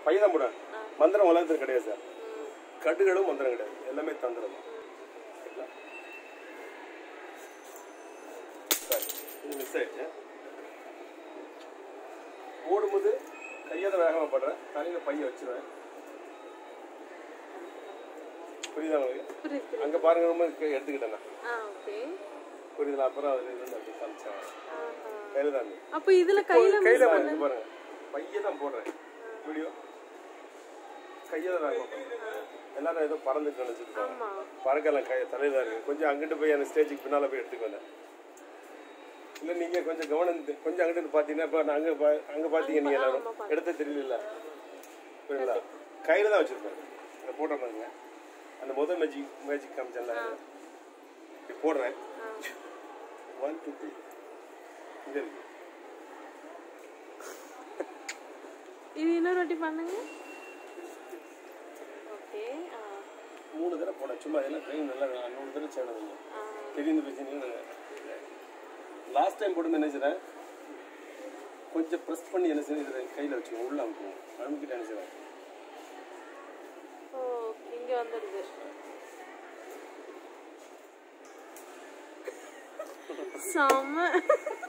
பையன் தான் போடுவேன் மந்திரம் உலகத்தில் கிடையாது சார் கட்டுகளும் மந்திரம் கிடையாது எல்லாமே தந்திரம் தான். சரிங்களா? சரி, இது மிஸ் ஆயிடுச்சு ஓடும்போது கையால வேகமாக படுறேன் தலையில் பைய வச்சிருவேன் புரியுதா உங்களுக்கு புரியுது புரியுது. அங்கே பாருங்க ரொம்ப எடுத்துக்கிட்டேன் நான் ஆ ஓகே புரியுதுல அப்புறம் அதில் இருந்து அப்படி காமிச்சேன் ஆஹா. கையில் தான் அப்போ இதுல கையில கையில் வந்து பாருங்க பைய தான் போடுறேன் வீடியோ கையை தான் எல்லாரும் ஏதோ பறந்துட்டு நினச்சிருக்காங்க ஆமா பறக்கலாம் கை தலையில் தான் இருக்கு கொஞ்சம் அங்கிட்டு போய் அந்த ஸ்டேஜுக்கு பின்னால் போய் எடுத்துக்கு வந்தேன் இல்லை நீங்கள் கொஞ்சம் கவனம் இந்த- கொஞ்சம் அங்கிட்டு பார்த்தீங்கன்னா இப்போ நான் அங்கே பா அங்கே பார்த்தீங்க நீங்கள் எல்லாரும் எடுத்த தெரியல புரியுங்களா கையில் தான் வச்சுருப்பேன் இந்த போட்டோ பாருங்க அந்த முதல் மேஜிக் மேஜிக் காமிச்சேன்ல இப்படி போடுறேன் ஒன் டூ த்ரீ இங்கே இருக்கு இது இன்னொரு வாட்டி பண்ணுங்க ஓகே ஆ மூணு தடவை போனேன் சும்மா இதெல்லாம் ட்ரெயின் நல்லா நூறு தடவை சேனல் ஆ. தெரிந்து பிரச்சனை லாஸ்ட் டைம் போட்டு என்ன செய்றேன் கொஞ்சம் ப்ரெஸ் பண்ணி என்ன செய்யுது கையில் வச்சுக்கோங்க உள்ள அமுக்குவோம் அமுக்கிட்டு என்ன செய்வேன் ஓ இங்க வந்துடுது செம்ம